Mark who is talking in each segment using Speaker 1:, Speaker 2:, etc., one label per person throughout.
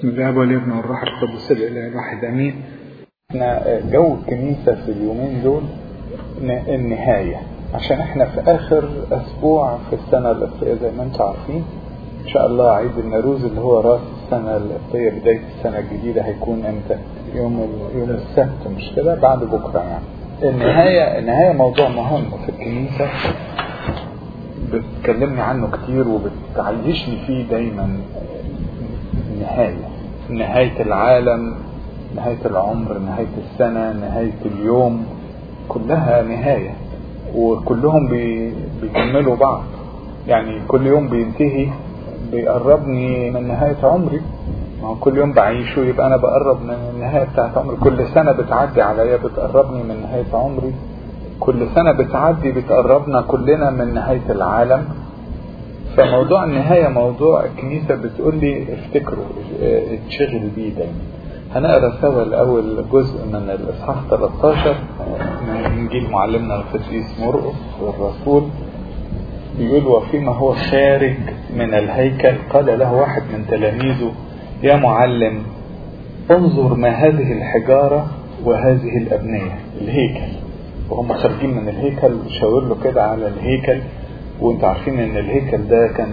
Speaker 1: بسم الله والابن والروح القدس الاله الواحد امين
Speaker 2: احنا جو الكنيسة في اليومين دول النهاية عشان احنا في اخر اسبوع في السنة القبطية زي ما انتم عارفين ان شاء الله عيد النوروز اللي هو راس السنة القبطية بداية السنة الجديدة هيكون امتى يوم يوم السبت مش كده بعد بكرة يعني النهاية النهاية موضوع مهم في الكنيسة بتكلمني عنه كتير وبتعيشني فيه دايما النهاية نهاية العالم نهاية العمر نهاية السنة نهاية اليوم كلها نهاية وكلهم بي بيكملوا بعض يعني كل يوم بينتهي بيقربني من نهاية عمري ما هو كل يوم بعيشه يبقى أنا بقرب من النهاية بتاعت عمري كل سنة بتعدي عليا بتقربني من نهاية عمري كل سنة بتعدي بتقربنا كلنا من نهاية العالم فموضوع النهاية موضوع الكنيسة بتقول لي افتكروا اتشغل بيه دايما هنقرا سوا الأول جزء من الإصحاح 13 من إنجيل معلمنا القديس مرقس الرسول بيقول وفيما هو خارج من الهيكل قال له واحد من تلاميذه يا معلم انظر ما هذه الحجارة وهذه الأبنية الهيكل وهم خارجين من الهيكل شاور له كده على الهيكل وانتوا عارفين ان الهيكل ده كان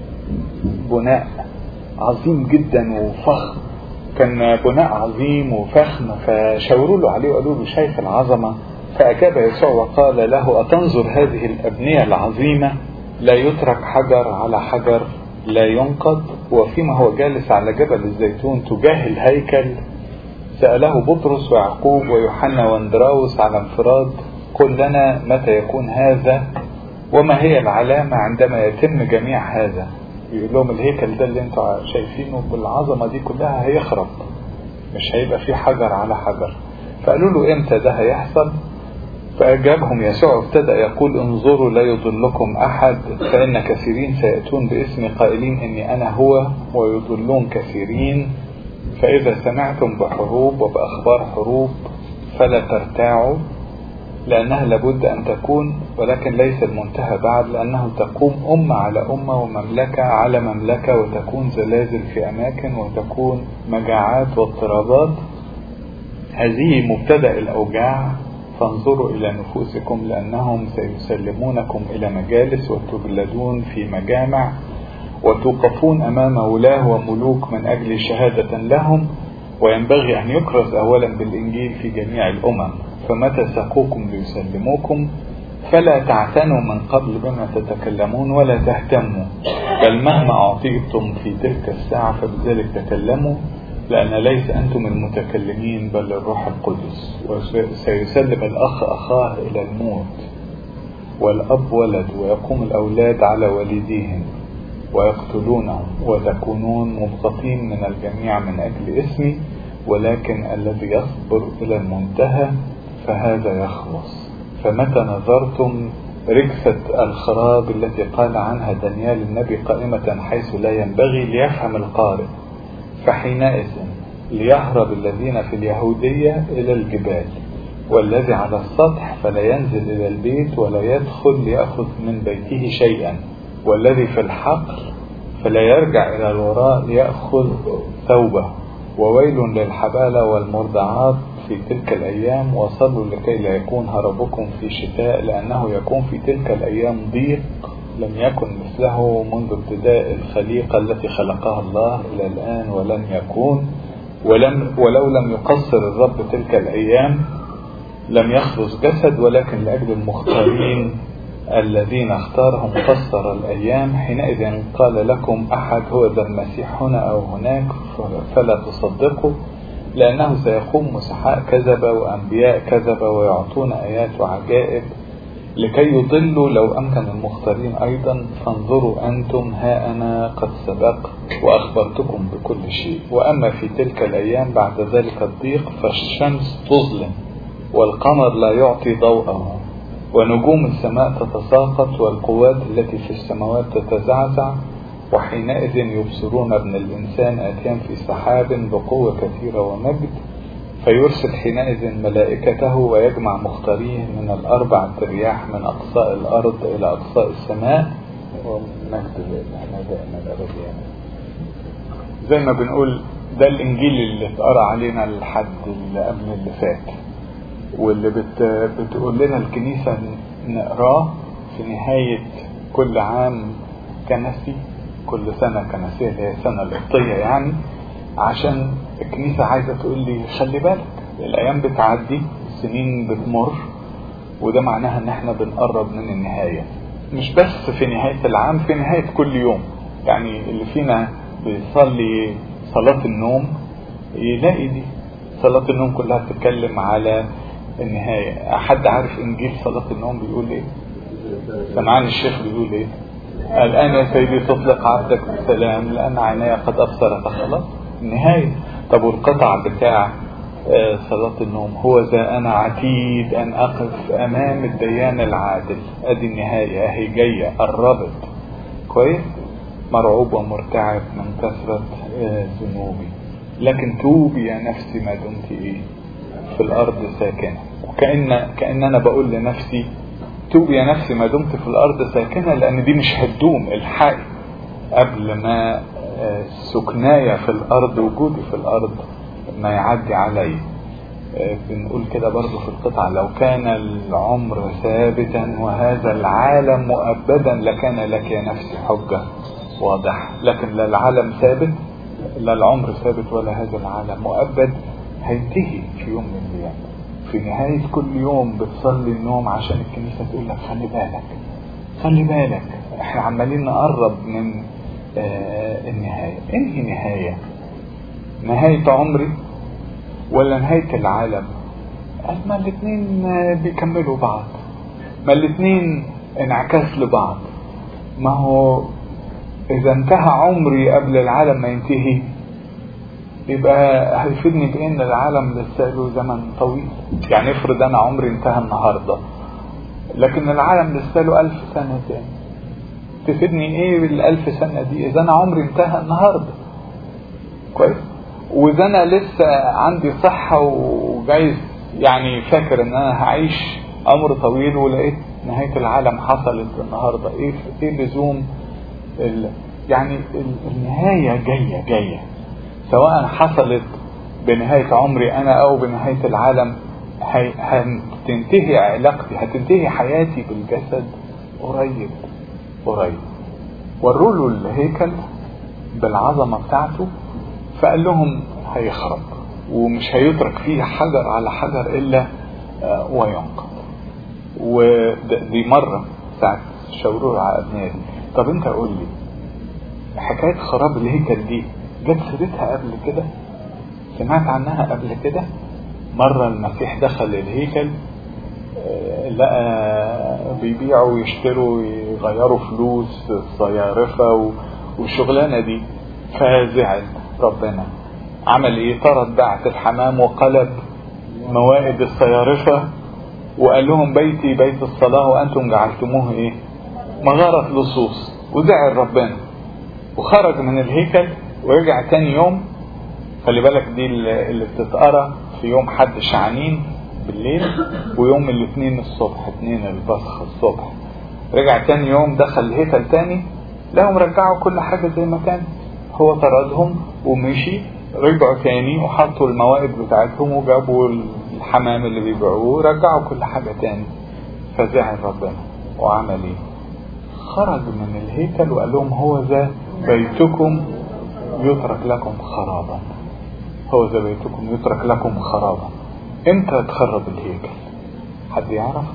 Speaker 2: بناء عظيم جدا وفخم كان بناء عظيم وفخم فشاوروا له عليه وقالوا له شايف العظمه فاجاب يسوع وقال له اتنظر هذه الابنيه العظيمه لا يترك حجر على حجر لا ينقض وفيما هو جالس على جبل الزيتون تجاه الهيكل سأله بطرس ويعقوب ويوحنا واندراوس على انفراد قل لنا متى يكون هذا وما هي العلامة عندما يتم جميع هذا يقول لهم الهيكل ده اللي انتوا شايفينه بالعظمة دي كلها هيخرب مش هيبقى فيه حجر على حجر فقالوا له امتى ده هيحصل فأجابهم يسوع ابتدى يقول انظروا لا يضلكم أحد فإن كثيرين سيأتون باسم قائلين إني أنا هو ويضلون كثيرين فإذا سمعتم بحروب وبأخبار حروب فلا ترتاعوا لأنها لابد أن تكون ولكن ليس المنتهى بعد لأنه تقوم أمة على أمة ومملكة على مملكة وتكون زلازل في أماكن وتكون مجاعات واضطرابات هذه مبتدأ الأوجاع فانظروا إلى نفوسكم لأنهم سيسلمونكم إلى مجالس وتجلدون في مجامع وتوقفون أمام ولاة وملوك من أجل شهادة لهم وينبغي أن يكرز أولا بالإنجيل في جميع الأمم فمتى سقوكم ليسلموكم فلا تعتنوا من قبل بما تتكلمون ولا تهتموا بل مهما أعطيتم في تلك الساعة فبذلك تكلموا لأن ليس أنتم المتكلمين بل الروح القدس وسيسلم الأخ أخاه إلى الموت والأب ولد ويقوم الأولاد على والديهم ويقتلونهم وتكونون مبسطين من الجميع من أجل اسمي ولكن الذي يصبر إلى المنتهى فهذا يخلص فمتى نظرتم رجفة الخراب التي قال عنها دانيال النبي قائمة حيث لا ينبغي ليفهم القارئ فحينئذ ليهرب الذين في اليهودية إلى الجبال والذي على السطح فلا ينزل إلى البيت ولا يدخل ليأخذ من بيته شيئا والذي في الحقل فلا يرجع إلى الوراء ليأخذ ثوبه وويل للحبالة والمرضعات في تلك الأيام وصلوا لكي لا يكون هربكم في شتاء لأنه يكون في تلك الأيام ضيق لم يكن مثله منذ ابتداء الخليقة التي خلقها الله إلى الآن ولن يكون ولم ولو لم يقصر الرب تلك الأيام لم يخلص جسد ولكن لأجل المختارين الذين اختارهم قصر الأيام حينئذ قال لكم أحد هو ذا المسيح هنا أو هناك فلا تصدقوا لأنه سيقوم مسحاء كذبة وأنبياء كذبة ويعطون آيات وعجائب لكي يضلوا لو أمكن المختارين أيضا فانظروا أنتم ها أنا قد سبق وأخبرتكم بكل شيء وأما في تلك الأيام بعد ذلك الضيق فالشمس تظلم والقمر لا يعطي ضوءه ونجوم السماء تتساقط والقوات التي في السماوات تتزعزع وحينئذ يبصرون ابن الإنسان آتيا في سحاب بقوة كثيرة ومجد فيرسل حينئذ ملائكته ويجمع مختاريه من الأربع الرياح من أقصاء الأرض إلى أقصاء السماء ومجد لله دائما الأبدين زي ما بنقول ده الانجيل اللي اتقرا علينا الحد اللي قبل اللي فات واللي بت بتقول لنا الكنيسه نقراه في نهايه كل عام كنسي كل سنه كنسيه اللي هي السنه القبطيه يعني عشان الكنيسه عايزه تقول لي خلي بالك الايام بتعدي السنين بتمر وده معناها ان احنا بنقرب من النهايه مش بس في نهايه العام في نهايه كل يوم يعني اللي فينا بيصلي صلاة النوم يلاقي دي صلاة النوم كلها بتتكلم على النهاية حد عارف انجيل صلاة النوم بيقول ايه سمعان الشيخ بيقول ايه الان يا سيدي تطلق عبدك بالسلام لان عيناي قد ابصرت خلاص النهاية طب والقطع بتاع صلاة النوم هو ذا أنا عتيد أن أقف أمام الديان العادل أدي النهاية أهي جاية قربت كويس مرعوب ومرتعب من كثرة ذنوبي لكن توبي يا نفسي ما دمت ايه في الارض ساكنة وكأن كأن انا بقول لنفسي توبي يا نفسي ما دمت في الارض ساكنة لان دي مش هتدوم الحق قبل ما سكنايا في الارض وجودي في الارض ما يعدي علي بنقول كده برضو في القطعة لو كان العمر ثابتا وهذا العالم مؤبدا لكان لك يا نفسي حجة واضح لكن لا العالم ثابت لا العمر ثابت ولا هذا العالم مؤبد هينتهي في يوم من الايام في نهاية كل يوم بتصلي النوم عشان الكنيسة تقول لك خلي بالك خلي بالك احنا عمالين نقرب من آه النهاية انهي نهاية نهاية عمري ولا نهاية العالم قال ما الاتنين بيكملوا بعض ما الاتنين انعكاس لبعض ما هو إذا انتهى عمري قبل العالم ما ينتهي يبقى هيفيدني بإن العالم لسه له زمن طويل يعني افرض أنا عمري انتهى النهاردة لكن العالم لسه له ألف سنة تاني تفيدني إيه بالألف سنة دي إذا أنا عمري انتهى النهاردة كويس وإذا أنا لسه عندي صحة وجايز يعني فاكر إن أنا هعيش عمر طويل ولقيت نهاية العالم حصلت النهاردة إيه إيه لزوم يعني النهاية جاية جاية سواء حصلت بنهاية عمري أنا أو بنهاية العالم هتنتهي علاقتي هتنتهي حياتي بالجسد قريب قريب وروا له الهيكل بالعظمة بتاعته فقال لهم هيخرب ومش هيترك فيه حجر على حجر إلا وينقض ودي مرة ساعة شاوروا على أبنائي طب انت قول لي حكاية خراب الهيكل دي جت سيرتها قبل كده سمعت عنها قبل كده مرة المسيح دخل الهيكل لقى بيبيعوا ويشتروا ويغيروا فلوس الصيارفة والشغلانة دي فزعل ربنا عمل ايه طرد بعت الحمام وقلب موائد الصيارفة وقال لهم بيتي بيت الصلاة وأنتم جعلتموه ايه مغارة لصوص وزعل ربنا وخرج من الهيكل ورجع تاني يوم خلي بالك دي اللي بتتقرا في يوم حد شعانين بالليل ويوم الاثنين الصبح اثنين البصخ الصبح رجع تاني يوم دخل الهيكل تاني لهم رجعوا كل حاجة زي ما كانت هو طردهم ومشي رجعوا تاني وحطوا الموائد بتاعتهم وجابوا الحمام اللي بيبيعوه رجعوا كل حاجة تاني فزعل ربنا وعمل ايه خرج من الهيكل وقال لهم هو ذا بيتكم يترك لكم خرابا هو ذا بيتكم يترك لكم خرابا امتى تخرب الهيكل حد يعرف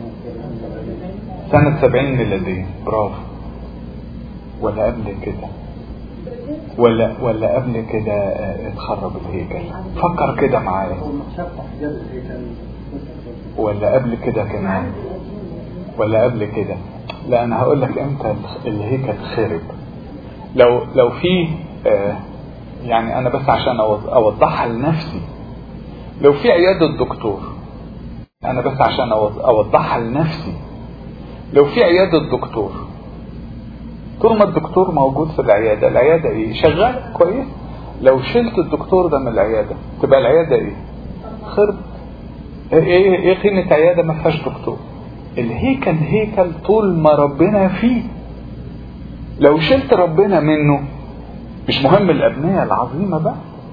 Speaker 2: سنة سبعين ميلادية برافو ولا قبل كده ولا ولا قبل كده اتخرب الهيكل فكر كده معايا ولا قبل كده كمان ولا قبل كده لا انا هقول لك امتى الهيكل خرب لو لو في آه يعني انا بس عشان اوضحها لنفسي لو في عيادة دكتور انا بس عشان اوضحها لنفسي لو في عيادة دكتور طول ما الدكتور موجود في العيادة العيادة ايه شغال كويس لو شلت الدكتور ده من العيادة تبقى العيادة ايه خرب ايه ايه, إيه قيمة عيادة ما فيهاش دكتور الهيكل هيكل طول ما ربنا فيه لو شلت ربنا منه مش مهم الأبنية العظيمة بقى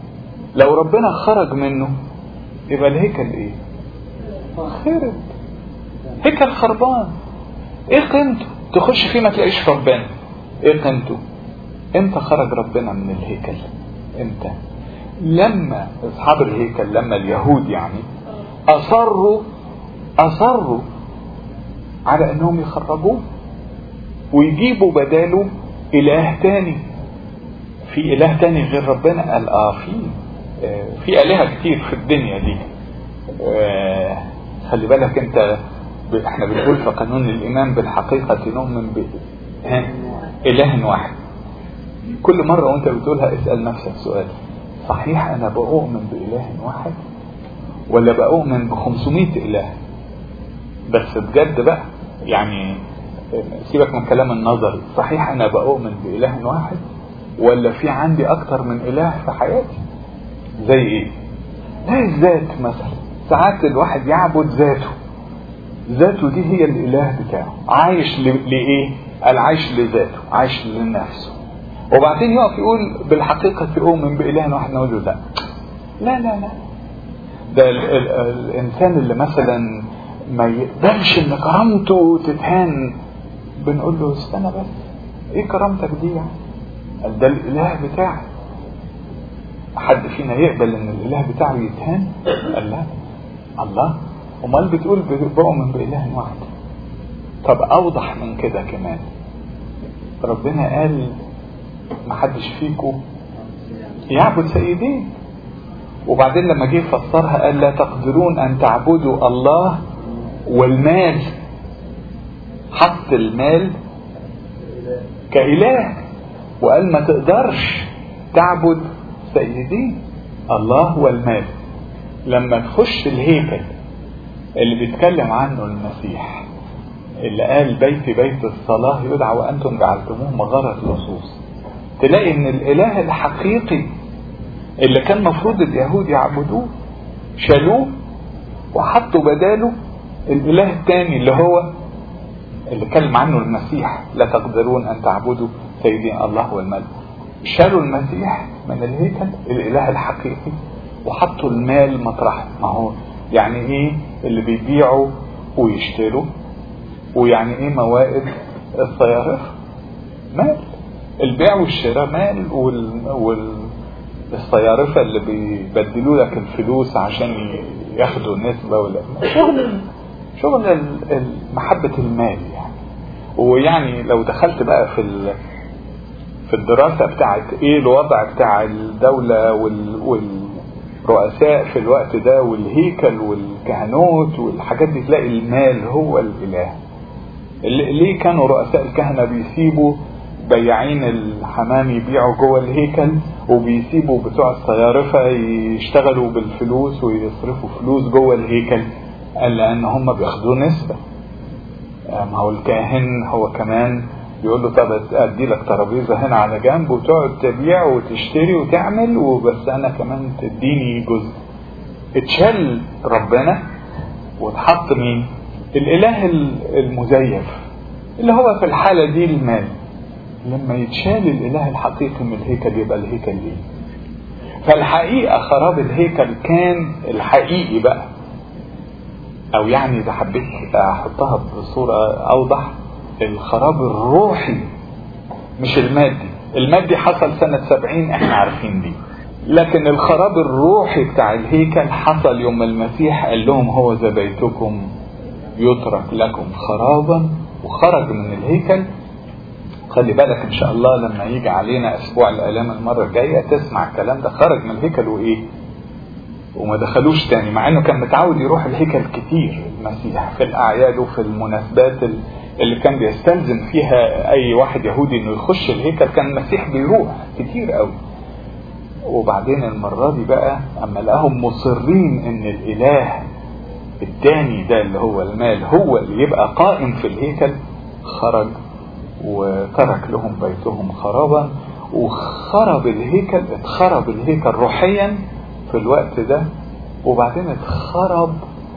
Speaker 2: لو ربنا خرج منه يبقى الهيكل ايه خرب هيكل خربان ايه قيمته تخش فيه ما تلاقيش ربنا ايه قيمته امتى خرج ربنا من الهيكل امتى لما اصحاب الهيكل لما اليهود يعني اصروا اصروا على انهم يخرجوه ويجيبوا بداله اله تاني في اله تاني غير ربنا قال اه في آه في الهه كتير في الدنيا دي آه خلي بالك انت احنا بنقول في قانون الايمان بالحقيقه نؤمن ب اله واحد كل مره وانت بتقولها اسال نفسك سؤال صحيح انا بؤمن باله واحد ولا بؤمن ب 500 اله بس بجد بقى يعني سيبك من كلام النظري صحيح انا بؤمن باله واحد ولا في عندي اكتر من اله في حياتي زي ايه زي الذات مثلا ساعات الواحد يعبد ذاته ذاته دي هي الاله بتاعه عايش لايه قال عايش لذاته عايش لنفسه وبعدين يقف يقول بالحقيقة أؤمن بإله واحد نقول له لا لا لا لا ده ال ال الإنسان اللي مثلا ما يقبلش إن كرامته تتهان بنقول له استنى بس إيه كرامتك دي يعني؟ قال ده الإله بتاعي حد فينا يقبل إن الإله بتاعه يتهان؟ قال لا الله أمال بتقول بؤمن بإله واحد طب أوضح من كده كمان ربنا قال ما حدش فيكم يعبد سيدين وبعدين لما جه فسرها قال لا تقدرون ان تعبدوا الله والمال حط المال كإله وقال ما تقدرش تعبد سيدين الله والمال لما تخش الهيكل اللي بيتكلم عنه المسيح اللي قال بيتي بيت الصلاة يدعى وأنتم جعلتموه مغارة لصوص تلاقي ان الاله الحقيقي اللي كان مفروض اليهود يعبدوه شالوه وحطوا بداله الاله الثاني اللي هو اللي كلم عنه المسيح لا تقدرون ان تعبدوا سيدين الله والملك شالوا المسيح من الهيكل الاله الحقيقي وحطوا المال مطرحه ما هو يعني ايه اللي بيبيعوا ويشتروا ويعني ايه موائد الصيارف مال البيع والشراء مال وال والصيارفة اللي بيبدلوا لك الفلوس عشان ياخدوا نسبة ولا شغل شغل محبة المال يعني ويعني لو دخلت بقى في في الدراسة بتاعت ايه الوضع بتاع الدولة وال والرؤساء في الوقت ده والهيكل والكهنوت والحاجات دي تلاقي المال هو الاله ليه كانوا رؤساء الكهنة بيسيبوا بياعين الحمام يبيعوا جوه الهيكل وبيسيبوا بتوع الصيارفة يشتغلوا بالفلوس ويصرفوا فلوس جوه الهيكل قال لأن هم بياخدوا نسبة ما هو الكاهن هو كمان يقول له طب ادي لك ترابيزه هنا على جنب وتقعد تبيع وتشتري وتعمل وبس انا كمان تديني جزء اتشال ربنا واتحط مين الاله المزيف اللي هو في الحاله دي المال لما يتشال الاله الحقيقي من الهيكل يبقى الهيكل ايه فالحقيقه خراب الهيكل كان الحقيقي بقى او يعني اذا حبيت احطها بصوره اوضح الخراب الروحي مش المادي المادي حصل سنة سبعين احنا عارفين دي لكن الخراب الروحي بتاع الهيكل حصل يوم المسيح قال لهم هو ذا بيتكم يترك لكم خرابا وخرج من الهيكل خلي بالك ان شاء الله لما يجي علينا اسبوع الالام المره الجايه تسمع الكلام ده خرج من الهيكل وايه وما دخلوش تاني مع انه كان متعود يروح الهيكل كتير المسيح في الاعياد وفي المناسبات اللي كان بيستلزم فيها اي واحد يهودي انه يخش الهيكل كان المسيح بيروح كتير قوي وبعدين المرة دي بقى اما لقاهم مصرين ان الاله التاني ده اللي هو المال هو اللي يبقى قائم في الهيكل خرج وترك لهم بيتهم خرابا وخرب الهيكل اتخرب الهيكل روحيا في الوقت ده وبعدين اتخرب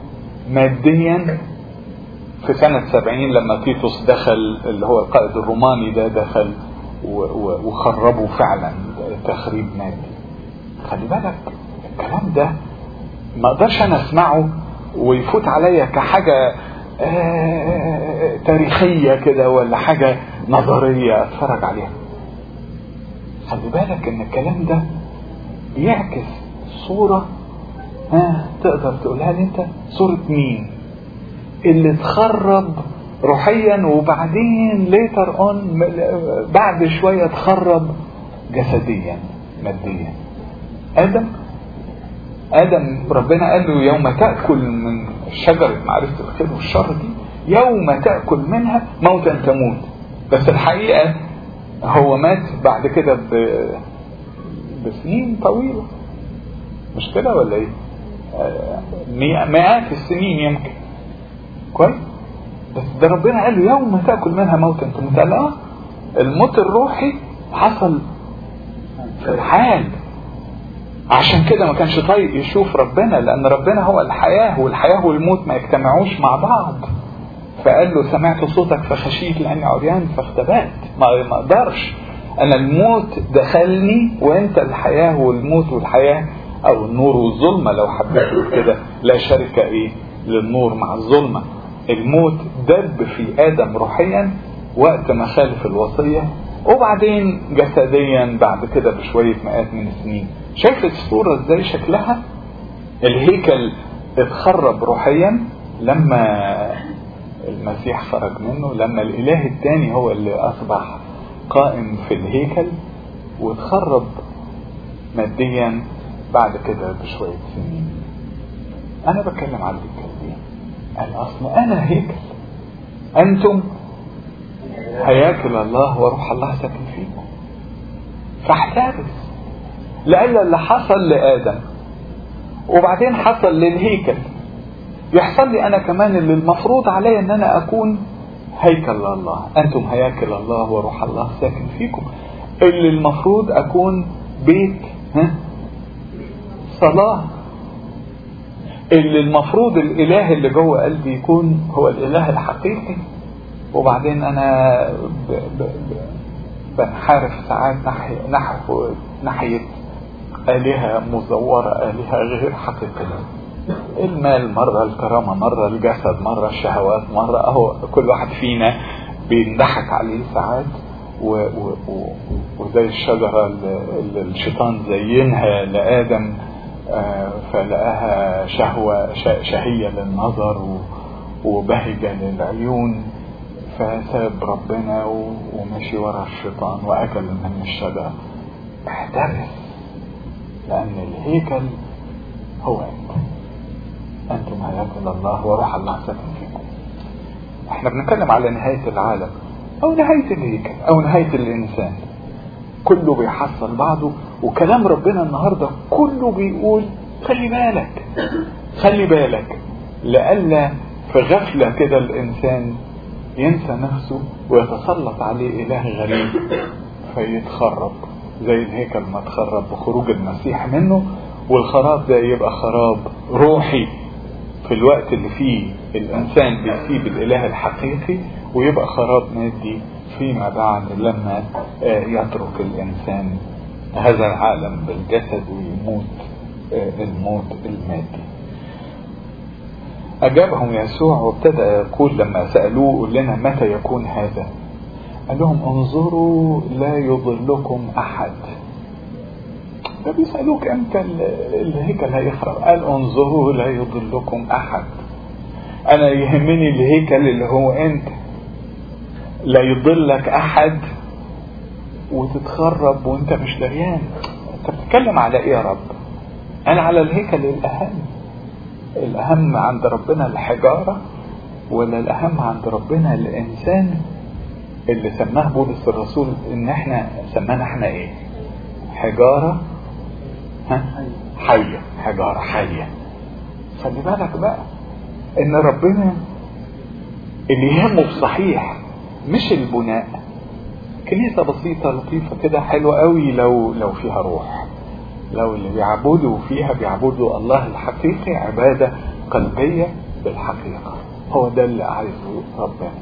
Speaker 2: ماديا في سنة سبعين لما تيتوس دخل اللي هو القائد الروماني ده دخل وخربوا فعلا تخريب مادي خلي بالك الكلام ده ما اقدرش انا اسمعه ويفوت عليا كحاجة آه تاريخية كده ولا حاجة نظرية اتفرج عليها خلي بالك ان الكلام ده بيعكس صورة ها تقدر تقولها لي انت صورة مين اللي اتخرب روحيا وبعدين ليتر اون بعد شوية اتخرب جسديا ماديا ادم ادم ربنا قال له يوم تاكل من شجره معرفه الخير والشر دي يوم تاكل منها موتا تموت بس الحقيقه هو مات بعد كده ب... بسنين طويله مش كده ولا ايه مئات السنين يمكن كويس بس ده ربنا قال له يوم تاكل منها موتا تموت قال اه الموت الروحي حصل في الحال عشان كده ما كانش طايق يشوف ربنا لان ربنا هو الحياه والحياه والموت ما يجتمعوش مع بعض فقال له سمعت صوتك فخشيت لاني عريان فاختبأت ما ما اقدرش انا الموت دخلني وانت الحياه والموت والحياه او النور والظلمه لو حبيت كده لا شركه ايه للنور مع الظلمه الموت دب في ادم روحيا وقت ما خالف الوصيه وبعدين جسديا بعد كده بشويه مئات من السنين شايف الصورة ازاي شكلها الهيكل اتخرب روحيا لما المسيح خرج منه لما الاله الثاني هو اللي اصبح قائم في الهيكل واتخرب ماديا بعد كده بشوية سنين انا بتكلم عن الهيكل دي قال اصل انا هيكل انتم هياكل الله وروح الله ساكن فيكم فاحترس لألا اللي حصل لآدم وبعدين حصل للهيكل يحصل لي أنا كمان اللي المفروض علي أن أنا أكون هيكل الله أنتم هياكل الله وروح الله ساكن فيكم اللي المفروض أكون بيت ها صلاة اللي المفروض الإله اللي جوه قلبي يكون هو الإله الحقيقي وبعدين أنا ب ب ب بنحارف ساعات ناحية نحو ناحية آلهة مزورة آلهة غير حقيقية المال مرة الكرامة مرة الجسد مرة الشهوات مرة أهو كل واحد فينا بينضحك عليه ساعات و و و وزي الشجرة اللي الشيطان زينها لآدم فلقاها شهوة شهية للنظر وبهجة للعيون فساب ربنا ومشي ورا الشيطان وأكل من الشجرة احترس لأن الهيكل هو أنت أنتم هياكل الله وروح الله ساكن فيكم احنا بنتكلم على نهاية العالم أو نهاية الهيكل أو نهاية الإنسان كله بيحصل بعضه وكلام ربنا النهاردة كله بيقول خلي بالك خلي بالك لألا في غفلة كده الإنسان ينسى نفسه ويتسلط عليه إله غريب فيتخرب زي الهيكل ما اتخرب بخروج المسيح منه والخراب ده يبقى خراب روحي في الوقت اللي فيه الإنسان بيسيب الإله الحقيقي ويبقى خراب مادي فيما بعد لما يترك الإنسان هذا العالم بالجسد ويموت الموت المادي أجابهم يسوع وابتدأ يقول لما سألوه قل لنا متى يكون هذا قال لهم انظروا لا يضلكم أحد ده بيسألوك امتى الهيكل هيخرب قال انظروا لا يضلكم أحد أنا يهمني الهيكل اللي هو أنت لا يضلك أحد وتتخرب وانت مش دريان انت بتتكلم على ايه يا رب انا على الهيكل الاهم الاهم عند ربنا الحجارة ولا الاهم عند ربنا الانسان اللي سماه بولس الرسول ان احنا سمانا احنا ايه حجارة ها حية حجارة حية خلي بالك بقى ان ربنا اللي يهمه بصحيح مش البناء كنيسة بسيطة لطيفة كده حلوة قوي لو لو فيها روح لو اللي بيعبدوا فيها بيعبدوا الله الحقيقي عبادة قلبية بالحقيقة هو ده اللي عايزه ربنا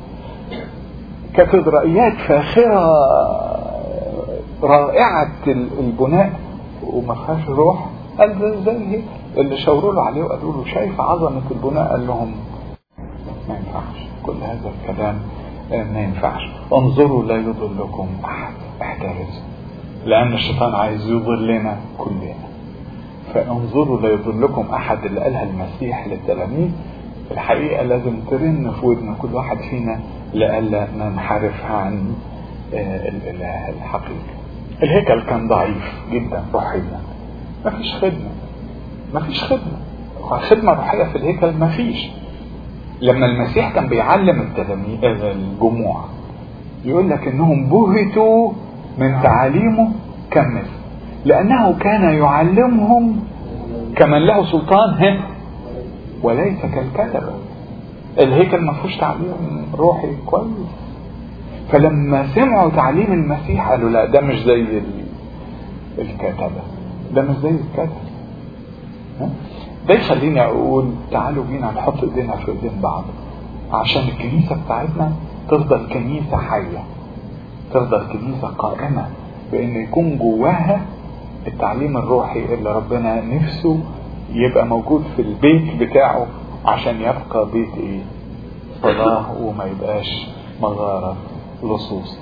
Speaker 2: كاتدرائيات فاخرة رائعة البناء وما فيهاش روح قال ده زي اللي شاوروا له عليه وقالوا له شايف عظمة البناء قال لهم ما ينفعش كل هذا الكلام ما ينفعش انظروا لا يضلكم احد احترزوا لان الشيطان عايز يضلنا كلنا فانظروا لا يضلكم احد اللي قالها المسيح للتلاميذ الحقيقة لازم ترن في ودن كل واحد فينا لألا ننحرف عن الإله الحقيقي الهيكل كان ضعيف جدا روحيا مفيش خدمة مفيش خدمة خدمة روحية في الهيكل مفيش لما المسيح كان بيعلم التلاميذ الجموع يقول لك انهم بهتوا من تعاليمه كمل لانه كان يعلمهم كمن له سلطان هم وليس كالكتبة الهيكل ما فيهوش تعليم روحي كويس فلما سمعوا تعليم المسيح قالوا لا ده مش زي الكتبة ده مش زي الكتبة ده يخليني اقول تعالوا بينا نحط ايدينا في ايدين بعض عشان الكنيسة بتاعتنا تفضل كنيسة حية تفضل كنيسة قائمة بان يكون جواها التعليم الروحي اللي ربنا نفسه يبقى موجود في البيت بتاعه عشان يبقى بيت ايه صلاة وما يبقاش مغارة لصوص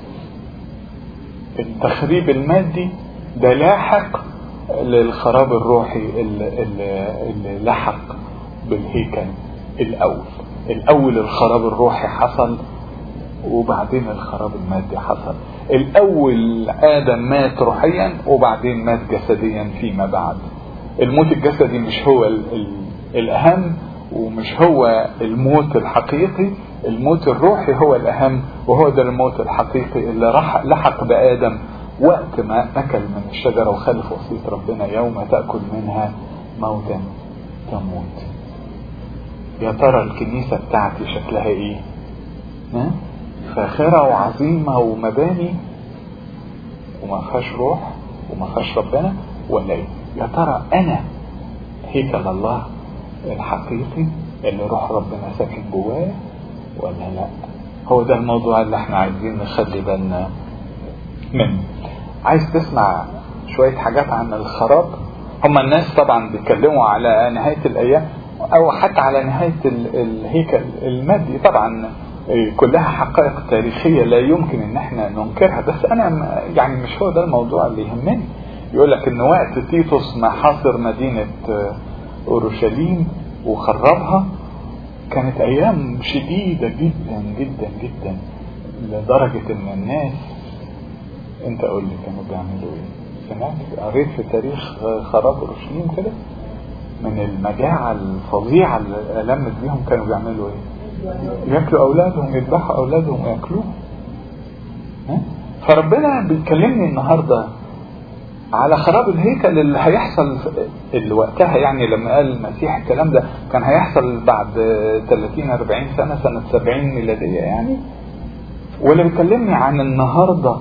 Speaker 2: التخريب المادي ده لاحق للخراب الروحي اللي, اللي, اللي لحق بالهيكل الاول الاول الخراب الروحي حصل وبعدين الخراب المادي حصل الاول ادم مات روحيا وبعدين مات جسديا فيما بعد الموت الجسدي مش هو ال ال الاهم ومش هو الموت الحقيقي الموت الروحي هو الاهم وهو ده الموت الحقيقي اللي راح لحق بادم وقت ما اكل من الشجره وخالف وصيه ربنا يوم تاكل منها موتا تموت يا ترى الكنيسه بتاعتي شكلها ايه ها؟ فاخره وعظيمه ومباني وما فيهاش روح وما فيهاش ربنا ولا ايه يا ترى انا هيكل الله الحقيقي اللي روح ربنا ساكن جواه ولا لا هو ده الموضوع اللي احنا عايزين نخلي بالنا منه عايز تسمع شوية حاجات عن الخراب هم الناس طبعا بيتكلموا على نهاية الأيام أو حتى على نهاية الهيكل المادي طبعا كلها حقائق تاريخية لا يمكن ان احنا ننكرها بس انا يعني مش هو ده الموضوع اللي يهمني يقول لك ان وقت تيتوس ما حاصر مدينة اورشليم وخربها كانت ايام شديدة جدا جدا جدا لدرجة ان الناس انت قول لي كانوا بيعملوا ايه سمعت قريت في تاريخ خراب اورشليم كده من المجاعة الفظيعة اللي لمت بيهم كانوا بيعملوا ايه ياكلوا اولادهم يذبحوا اولادهم وياكلوهم فربنا بيكلمني النهارده على خراب الهيكل اللي هيحصل اللي وقتها يعني لما قال المسيح الكلام ده كان هيحصل بعد 30 40 سنه سنه 70 ميلاديه يعني واللي بيكلمني عن النهارده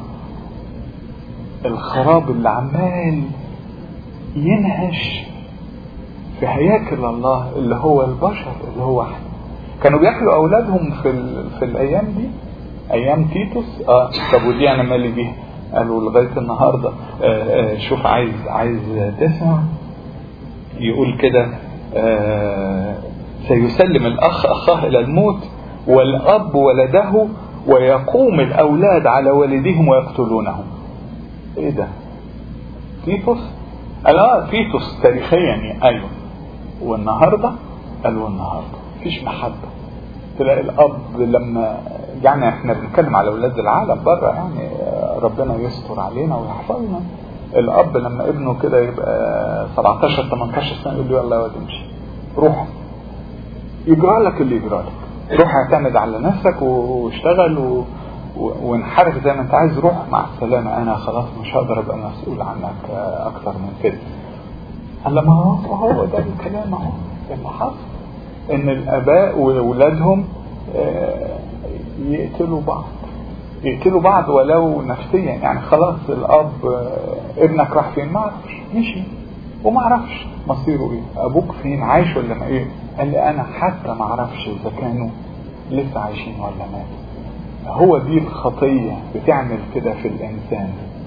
Speaker 2: الخراب اللي عمال ينهش في هياكل الله اللي هو البشر اللي هو احنا كانوا بياكلوا اولادهم في ال... في الايام دي ايام تيتوس اه طب ودي انا مالي بيها قالوا لغايه النهارده آه آه شوف عايز عايز تسمع يقول كده آه سيسلم الاخ اخاه الى الموت والاب ولده ويقوم الاولاد على والديهم ويقتلونهم ايه ده تيتوس قال اه تيتوس تاريخيا يعني ايوه والنهارده قالوا النهارده مفيش محبة تلاقي الأب لما يعني احنا بنتكلم على أولاد العالم بره يعني ربنا يستر علينا ويحفظنا الأب لما ابنه كده يبقى 17 18 سنة يقول له يلا يا واد امشي روح يجرى لك اللي يجرى لك روح اعتمد على نفسك واشتغل و... وانحرف زي ما انت عايز روح مع السلامة انا خلاص مش هقدر ابقى مسؤول عنك اكتر من كده قال ما هو هو ده الكلام اهو اللي حصل ان الاباء واولادهم يقتلوا بعض يقتلوا بعض ولو نفسيا يعني خلاص الاب ابنك راح فين ما اعرفش مشي وما اعرفش مصيره ايه ابوك فين عايش ولا ما ايه قال لي انا حتى ما اعرفش اذا كانوا لسه عايشين ولا ماتوا هو دي الخطيه بتعمل كده في الانسان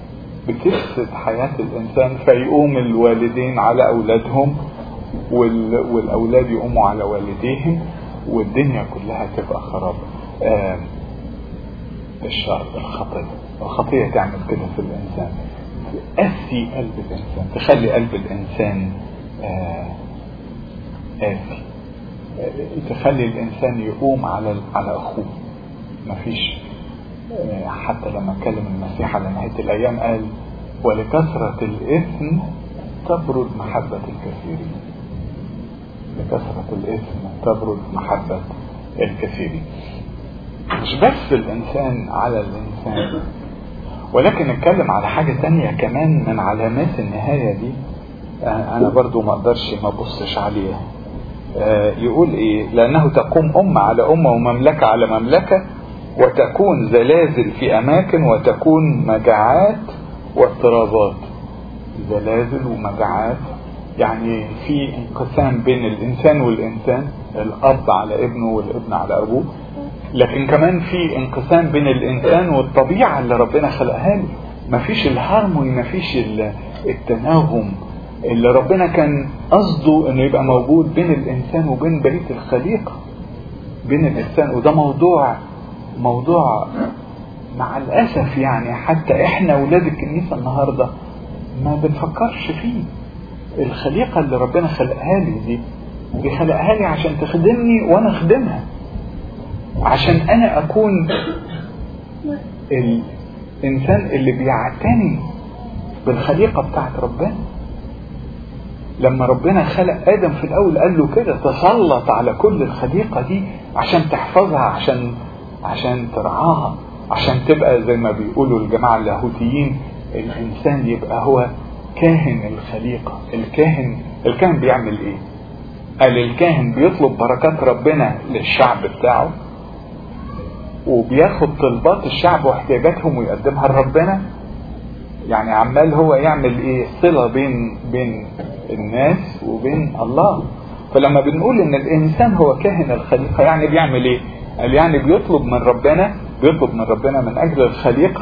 Speaker 2: بتفسد حياة الإنسان فيقوم الوالدين على أولادهم وال... والأولاد يقوموا على والديهم والدنيا كلها تبقى خراب آه الشر الخطية الخطية تعمل كده في الإنسان تأسي قلب الإنسان تخلي قلب الإنسان آه قاسي آه تخلي الإنسان يقوم على على أخوه مفيش آه حتى لما اتكلم المسيح على نهاية الأيام قال ولكثرة الإثم تبرد محبة الكثيرين لكثرة الإثم تبرد محبة الكثيرين مش بس الإنسان على الإنسان ولكن نتكلم على حاجة تانية كمان من علامات النهاية دي أنا برضو ما أقدرش ما أبصش عليها يقول إيه لأنه تقوم أمة على أمة ومملكة على مملكة وتكون زلازل في أماكن وتكون مجاعات واضطرابات زلازل ومجاعات يعني في انقسام بين الإنسان والإنسان الأب على ابنه والابن على أبوه لكن كمان في انقسام بين الانسان والطبيعه اللي ربنا خلقها له مفيش الهارموني مفيش التناغم اللي ربنا كان قصده انه يبقى موجود بين الانسان وبين بقيه الخليقه بين الانسان وده موضوع موضوع مع الاسف يعني حتى احنا اولاد الكنيسه النهارده ما بنفكرش فيه الخليقه اللي ربنا خلقها لي دي دي خلقها لي عشان تخدمني وانا اخدمها عشان انا اكون الانسان اللي بيعتني بالخليقة بتاعت ربنا لما ربنا خلق ادم في الاول قال له كده تسلط على كل الخليقة دي عشان تحفظها عشان عشان ترعاها عشان تبقى زي ما بيقولوا الجماعة اللاهوتيين الانسان يبقى هو كاهن الخليقة الكاهن الكاهن بيعمل ايه قال الكاهن بيطلب بركات ربنا للشعب بتاعه وبياخد طلبات الشعب واحتياجاتهم ويقدمها لربنا يعني عمال هو يعمل ايه صلة بين بين الناس وبين الله فلما بنقول ان الانسان هو كاهن الخليقة يعني بيعمل ايه قال يعني بيطلب من ربنا بيطلب من ربنا من اجل الخليقة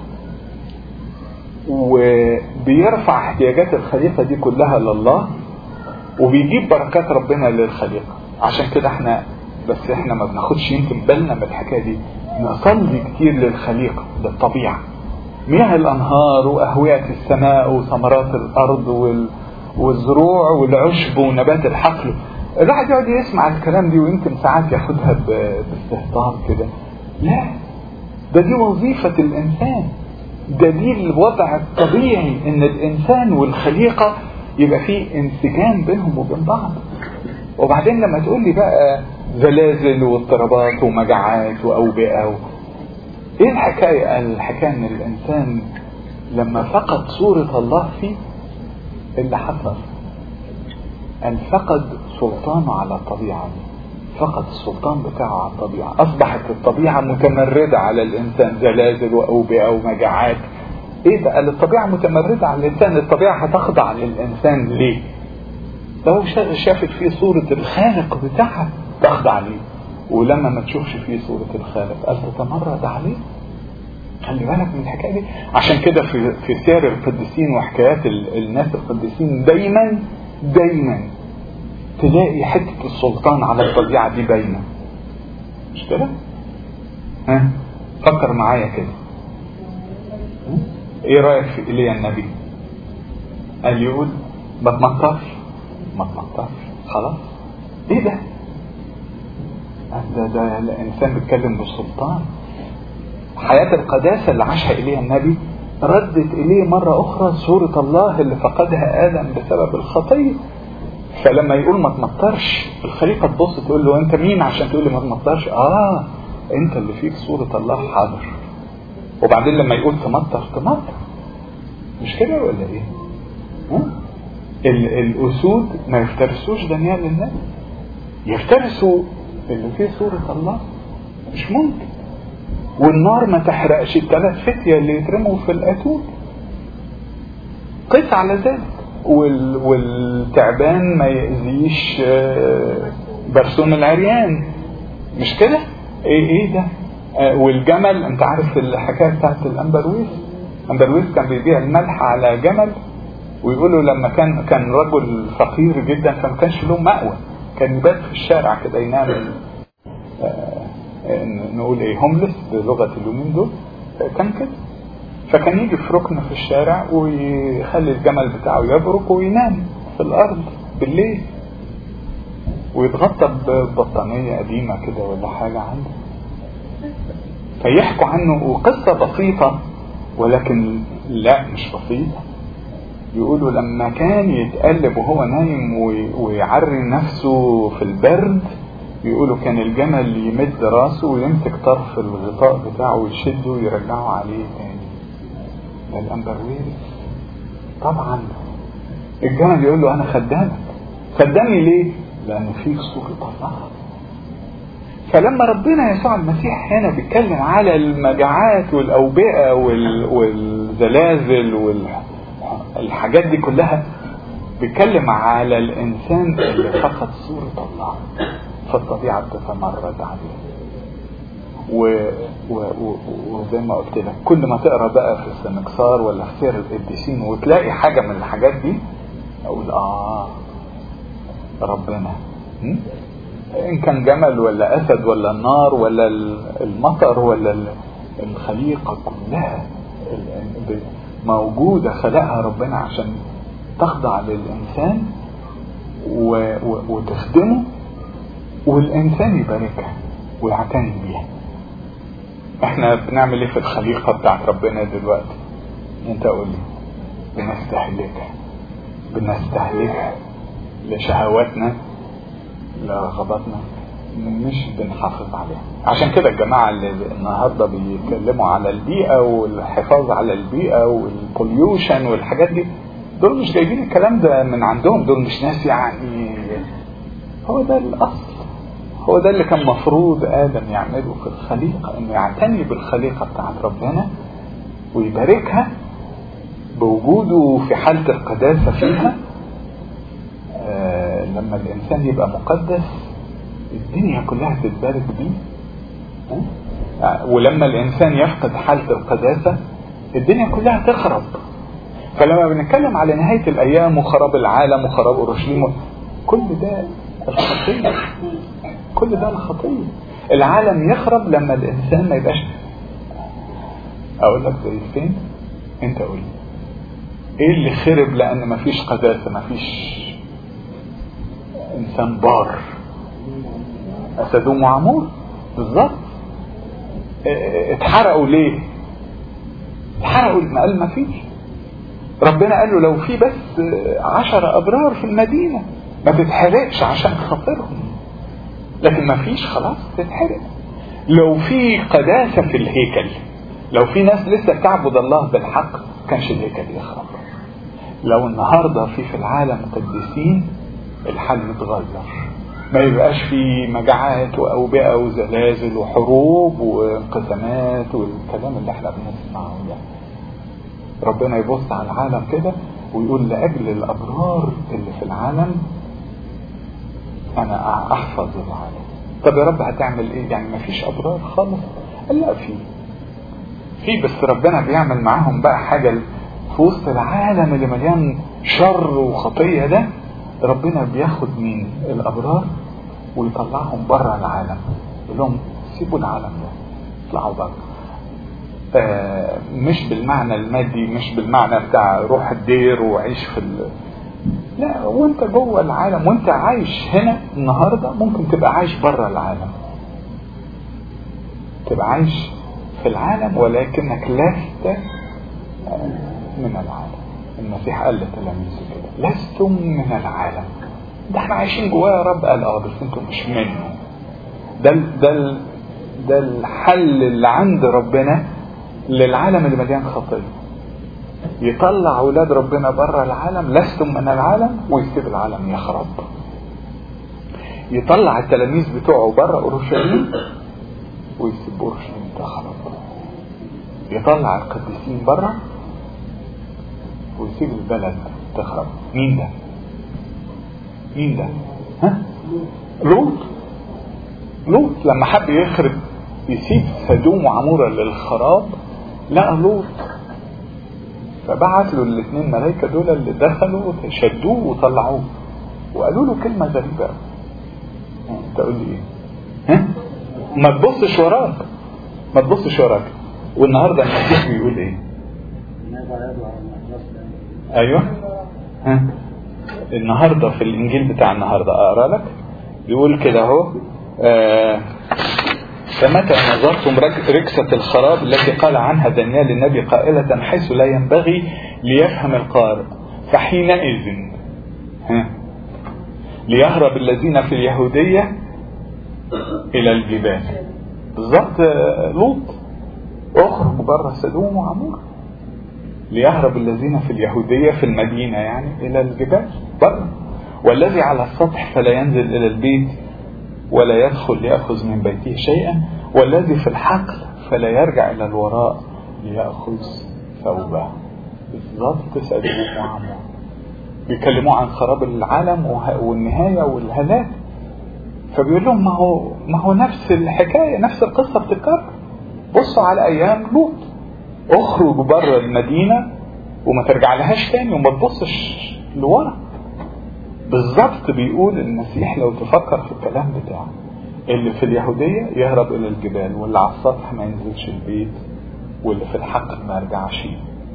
Speaker 2: وبيرفع احتياجات الخليقة دي كلها لله وبيجيب بركات ربنا للخليقة عشان كده احنا بس احنا ما بناخدش يمكن بالنا من الحكايه دي نصلي كتير للخليقه للطبيعه مياه الانهار واهويه السماء وثمرات الارض وال... والزروع والعشب ونبات الحقل الواحد يقعد يسمع الكلام دي ويمكن ساعات ياخدها ب... باستهتار كده لا ده دي وظيفة الإنسان ده دي الوضع الطبيعي إن الإنسان والخليقة يبقى فيه انسجام بينهم وبين بعض وبعدين لما تقول لي بقى زلازل واضطرابات ومجاعات وأوبئة و... ايه الحكاية قال الحكاية ان الانسان لما فقد صورة الله فيه اللي حصل ان فقد سلطانه على الطبيعة فقد السلطان بتاعه على الطبيعة اصبحت الطبيعة متمردة على الانسان زلازل واوبئة ومجاعات ايه ده قال الطبيعة متمردة على الانسان الطبيعة هتخضع للانسان ليه لو شافت فيه صورة الخالق بتاعها تخضع ليه ولما ما تشوفش فيه صورة الخالق قال تتمرد عليه خلي بالك من الحكاية دي عشان كده في في سير القديسين وحكايات الناس القديسين دايما دايما تلاقي حتة السلطان على الطبيعة دي باينة مش كده؟ ها؟ فكر معايا كده ايه رأيك في ايليا النبي؟ قال يقول ما تمطرش ما تمطرش خلاص ايه ده؟ ده ده الانسان بيتكلم بالسلطان حياة القداسة اللي عاشها إليها النبي ردت إليه مرة أخرى صورة الله اللي فقدها آدم بسبب الخطية فلما يقول ما تمطرش الخليقة تبص تقول له أنت مين عشان تقول لي ما تمطرش آه أنت اللي فيك صورة الله حاضر وبعدين لما يقول تمطر تمطر مش كده ولا إيه؟ ها؟ الأسود ما يفترسوش دانيال النبي يفترسوا اللي فيه صورة الله مش ممكن والنار ما تحرقش الثلاث فتية اللي يترموا في الأتون قس على ذلك وال... والتعبان ما يأذيش برسوم العريان مش كده ايه ايه ده آه والجمل انت عارف الحكاية بتاعت الانبرويس امبرويس كان بيبيع الملح على جمل ويقولوا لما كان كان رجل فقير جدا فما كانش له مأوى كان يبات في الشارع كده ينام نقول ايه هوملس بلغه اليومين دول كان كده فكان يجي في ركن في الشارع ويخلي الجمل بتاعه يبرك وينام في الارض بالليل ويتغطى ببطانيه قديمه كده ولا حاجه عنده فيحكوا عنه قصه بسيطه ولكن لا مش بسيطه يقولوا لما كان يتقلب وهو نايم ويعري نفسه في البرد يقولوا كان الجمل يمد راسه ويمسك طرف الغطاء بتاعه ويشده ويرجعه عليه تاني ده الامبرويرس طبعا الجمل يقول له انا خدامك خدامي ليه لان فيك صورة الله فلما ربنا يسوع المسيح هنا بيتكلم على المجاعات والاوبئه وال... والزلازل والحاجات دي كلها بيتكلم على الانسان اللي فقد صوره الله فالطبيعه بتتمرد عليه و... و... و... وزي ما قلت لك كل ما تقرا بقى في السنكسار ولا في سير القديسين وتلاقي حاجه من الحاجات دي اقول اه ربنا م? ان كان جمل ولا اسد ولا النار ولا المطر ولا الخليقه كلها موجوده خلقها ربنا عشان تخضع للانسان و... و... وتخدمه والانسان يباركها ويعتني بيها احنا بنعمل ايه في الخليقه بتاعت ربنا دلوقتي انت قول لي بنستهلكها بنستهلكها لشهواتنا لرغباتنا مش بنحافظ عليها عشان كده الجماعة اللي النهاردة بيتكلموا على البيئة والحفاظ على البيئة والبوليوشن والحاجات دي دول مش جايبين الكلام ده من عندهم دول مش ناس يعني هو ده الأصل هو ده اللي كان مفروض آدم يعمله في الخليقة إنه يعتني بالخليقة بتاعت ربنا ويباركها بوجوده في حالة القداسة فيها آه لما الإنسان يبقى مقدس الدنيا كلها تتبارك بيه آه ولما الإنسان يفقد حالة القداسة الدنيا كلها تخرب فلما بنتكلم على نهاية الأيام وخراب العالم وخراب أورشليم كل ده الخطية كل ده الخطية العالم يخرب لما الإنسان ما يبقاش أقول لك زي فين أنت قول لي إيه اللي خرب لأن مفيش قداسة مفيش إنسان بار أسدوم وعمور بالظبط اتحرقوا ليه اتحرقوا ما قال مفيش ربنا قال له لو في بس عشر أبرار في المدينة ما تتحرقش عشان خاطرهم لكن ما فيش خلاص تتحرق لو في قداسة في الهيكل لو في ناس لسه بتعبد الله بالحق كانش الهيكل يخرب لو النهارده في في العالم قديسين الحل يتغير ما يبقاش في مجاعات واوبئه وزلازل وحروب وانقسامات والكلام اللي احنا بنسمعه ده ربنا يبص على العالم كده ويقول لاجل الابرار اللي في العالم انا احفظ العالم طب يا رب هتعمل ايه يعني ما فيش ابرار خالص قال لا في في بس ربنا بيعمل معاهم بقى حاجه في وسط العالم اللي مليان شر وخطيه ده ربنا بياخد من الابرار ويطلعهم بره العالم يقول لهم سيبوا العالم ده اطلعوا بره آه مش بالمعنى المادي مش بالمعنى بتاع روح الدير وعيش في ال... لا وانت جوه العالم وانت عايش هنا النهارده ممكن تبقى عايش بره العالم تبقى عايش في العالم ولكنك لست من العالم المسيح قال لتلاميذه كده لستم من العالم ده احنا عايشين جواه يا رب قال اه بس انتم مش منه ده ال ده ال ده الحل اللي عند ربنا للعالم اللي مليان خطيه يطلع اولاد ربنا بره العالم لستم من العالم ويسيب العالم يخرب يطلع التلاميذ بتوعه بره اورشليم ويسيب اورشليم تخرب يطلع القديسين بره ويسيب البلد تخرب مين ده مين ده ها لوط لوط لما حب يخرب يسيب سدوم وعمورة للخراب لقى لوط فبعت له الاثنين ملائكة دول اللي دخلوا شدوه وطلعوه وقالوا له كلمة غريبة انت تقول لي ايه ها ما تبصش وراك ما تبصش وراك والنهارده المسيح بيقول ايه ايوه ها النهارده في الانجيل بتاع النهارده اقرا لك بيقول كده اهو آه فمتى نظرتم ركسة الخراب التي قال عنها دانيال النبي قائلة حيث لا ينبغي ليفهم القارئ فحينئذ ها ليهرب الذين في اليهودية إلى الجبال بالظبط لوط اخرج بره سدوم وعمور ليهرب الذين في اليهودية في المدينة يعني إلى الجبال بره والذي على السطح فلا ينزل إلى البيت ولا يدخل ليأخذ من بيته شيئا والذي في الحقل فلا يرجع إلى الوراء ليأخذ ثوبه بالظبط سدوم وعمور بيكلموا عن خراب العالم والنهاية والهلاك فبيقول لهم ما هو ما هو نفس الحكاية نفس القصة بتتكرر بصوا على أيام لوط اخرج بره المدينة وما ترجع لهاش تاني وما تبصش لورا بالظبط بيقول المسيح لو تفكر في الكلام بتاعه اللي في اليهودية يهرب إلى الجبال واللي على السطح ما ينزلش البيت واللي في الحق ما يرجعش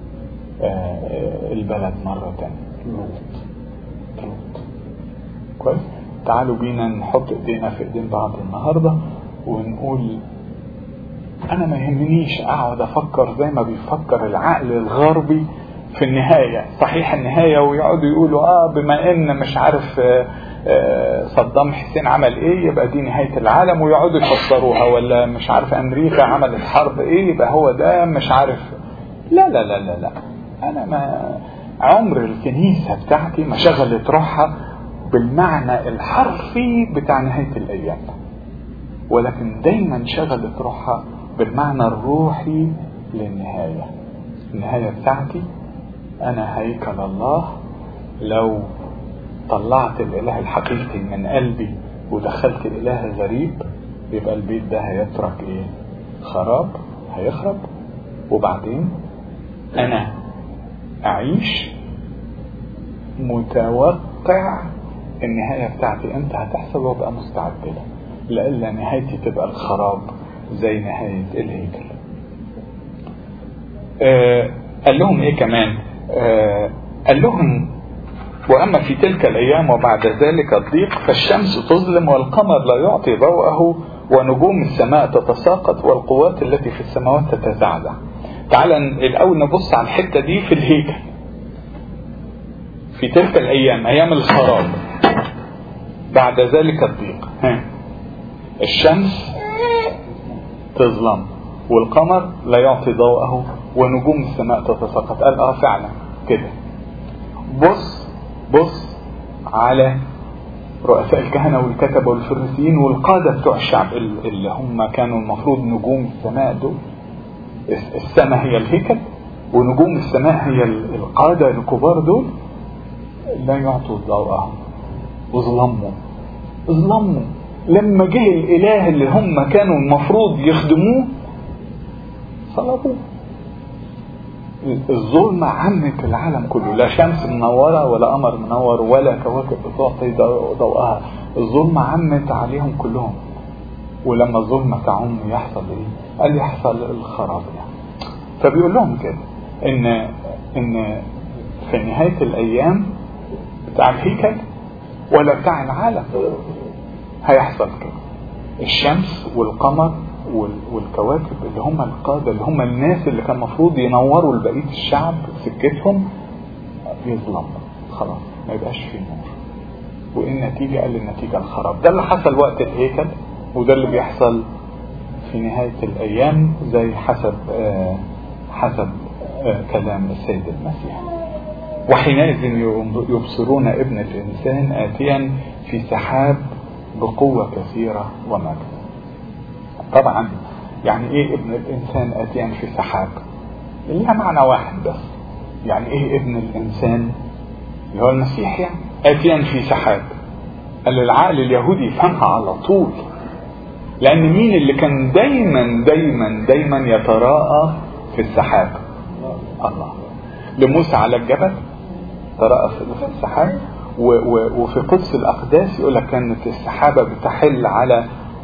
Speaker 2: البلد مرة تانية لوط لوط كويس تعالوا بينا نحط ايدينا في ايدين بعض النهاردة ونقول انا ما يهمنيش اقعد افكر زي ما بيفكر العقل الغربي في النهاية صحيح النهاية ويقعدوا يقولوا اه بما ان مش عارف آه آه صدام حسين عمل ايه يبقى دي نهاية العالم ويقعدوا يفسروها ولا مش عارف امريكا عملت حرب ايه يبقى هو ده مش عارف لا لا لا لا لا انا ما عمر الكنيسة بتاعتي ما شغلت روحها بالمعنى الحرفي بتاع نهاية الايام ولكن دايما شغلت روحها بالمعنى الروحي للنهاية النهاية بتاعتي أنا هيكل الله لو طلعت الإله الحقيقي من قلبي ودخلت إله غريب يبقى البيت ده هيترك إيه؟ خراب هيخرب وبعدين أنا أعيش متوقع النهاية بتاعتي امتى هتحصل وابقى مستعد لها لألا نهايتي تبقى الخراب زي نهاية الهيكل آه قال لهم ايه كمان آه قال لهم واما في تلك الايام وبعد ذلك الضيق فالشمس تظلم والقمر لا يعطي ضوءه ونجوم السماء تتساقط والقوات التي في السماوات تتزعزع تعال الاول نبص على الحته دي في الهيكل في تلك الايام ايام الخراب بعد ذلك الضيق ها الشمس تظلم والقمر لا يعطي ضوءه ونجوم السماء تتساقط قال اه فعلا كده بص بص على رؤساء الكهنة والكتبة والفريسيين والقادة بتوع الشعب اللي هم كانوا المفروض نجوم السماء دول السماء هي الهيكل ونجوم السماء هي القادة الكبار دول لا يعطوا ضوءهم وظلموا ظلموا لما جه الاله اللي هم كانوا المفروض يخدموه صلبوه الظلمة عمت العالم كله لا شمس منورة ولا قمر منور ولا كواكب بتعطي ضوءها الظلمة عمت عليهم كلهم ولما الظلمة تعم يحصل ايه قال يحصل الخراب يعني فبيقول لهم كده ان ان في نهاية الايام بتاع الهيكل ولا بتاع العالم هيحصل كده الشمس والقمر والكواكب اللي هم القادة اللي هم الناس اللي كان المفروض ينوروا لبقية الشعب سكتهم يظلم خلاص ما يبقاش فيه نور وايه النتيجة قال النتيجة الخراب ده اللي حصل وقت الهيكل وده اللي بيحصل في نهاية الأيام زي حسب آه حسب آه كلام السيد المسيح وحينئذ يبصرون ابن الإنسان آتيا في سحاب بقوة كثيرة ومجد طبعا يعني ايه ابن الانسان اتيان في سحاب لها معنى واحد بس يعني ايه ابن الانسان اللي هو المسيح يعني اتيان في سحاب قال العقل اليهودي يفهمها على طول لان مين اللي كان دايما دايما دايما يتراءى في السحاب الله لموسى على الجبل ترأس في السحاب وفي قدس الأقداس يقول لك كانت السحابة بتحل على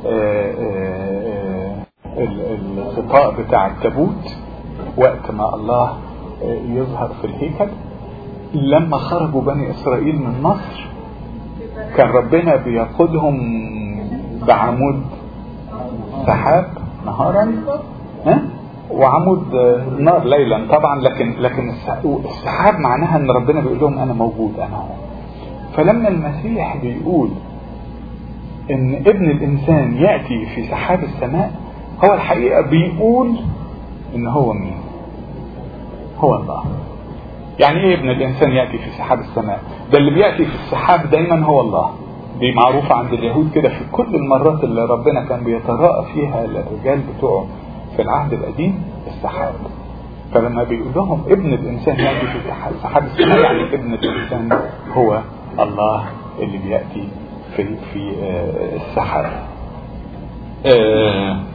Speaker 2: الغطاء بتاع التابوت وقت ما الله يظهر في الهيكل لما خرجوا بني إسرائيل من مصر كان ربنا بيقودهم بعمود سحاب نهارا ها وعمود نار ليلا طبعا لكن لكن السحاب معناها ان ربنا بيقول لهم انا موجود انا هو فلما المسيح بيقول ان ابن الانسان ياتي في سحاب السماء هو الحقيقه بيقول ان هو مين هو الله يعني ايه ابن الانسان ياتي في سحاب السماء ده اللي بياتي في السحاب دايما هو الله دي معروفة عند اليهود كده في كل المرات اللي ربنا كان بيتراءى فيها للرجال بتوعه في العهد القديم السحاب فلما بيقول لهم ابن الانسان ياتي في سحاب السماء يعني ابن الانسان هو الله اللي بياتي في في السحاب آه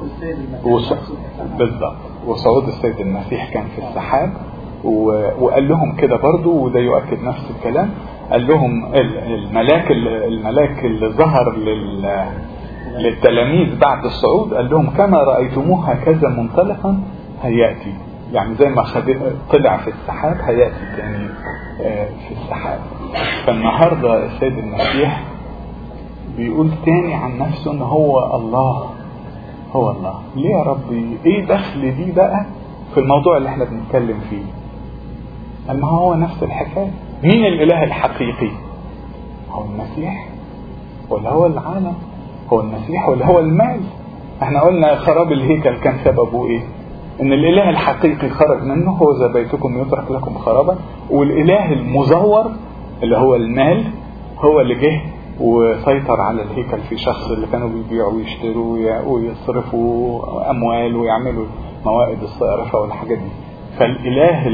Speaker 2: بالضبط وصعود السيد المسيح كان في السحاب وقال لهم كده برضو وده يؤكد نفس الكلام قال لهم الملاك الملاك اللي ظهر لل للتلاميذ بعد الصعود قال لهم كما رأيتموه هكذا منطلقا هيأتي يعني زي ما طلع في السحاب هيأتي تاني في السحاب فالنهاردة السيد المسيح بيقول تاني عن نفسه ان هو الله هو الله ليه يا ربي ايه دخل دي بقى في الموضوع اللي احنا بنتكلم فيه اما هو نفس الحكاية مين الاله الحقيقي هو المسيح ولا هو العالم هو المسيح ولا هو المال احنا قلنا خراب الهيكل كان سببه ايه ان الاله الحقيقي خرج منه هو ذا بيتكم يترك لكم خرابا والاله المزور اللي هو المال هو اللي جه وسيطر على الهيكل في شخص اللي كانوا بيبيعوا ويشتروا ويصرفوا اموال ويعملوا موائد الصيرفه والحاجات دي فالاله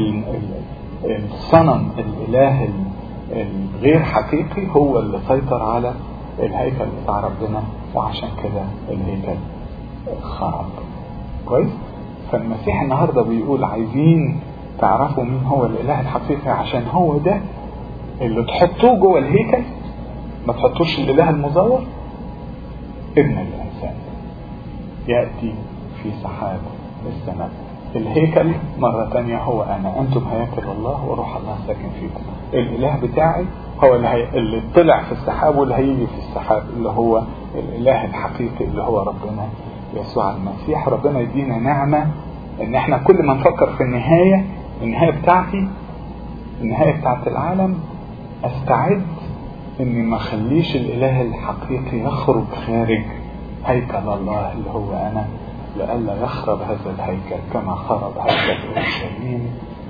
Speaker 2: الصنم الاله الغير حقيقي هو اللي سيطر على الهيكل بتاع ربنا وعشان كده الهيكل خرب كويس فالمسيح النهاردة بيقول عايزين تعرفوا مين هو الاله الحقيقي عشان هو ده اللي تحطوه جوه الهيكل ما تحطوش الاله المزور ابن الانسان ياتي في سحاب السماء الهيكل مرة تانية هو أنا أنتم هياكل الله وروح الله ساكن فيكم الإله بتاعي هو اللي, هي... اللي طلع في السحاب واللي هيجي في السحاب اللي هو الإله الحقيقي اللي هو ربنا يسوع المسيح ربنا يدينا نعمة إن إحنا كل ما نفكر في النهاية النهاية بتاعتي النهاية بتاعت العالم أستعد إني ما أخليش الإله الحقيقي يخرج خارج هيكل الله اللي هو أنا لئلا يخرب هذا الهيكل كما خرب هيكل اورشليم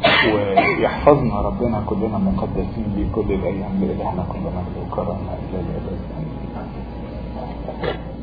Speaker 2: ويحفظنا ربنا كلنا مقدسين بكل الايام لالهنا كل مجد وكرامه الى الابد امين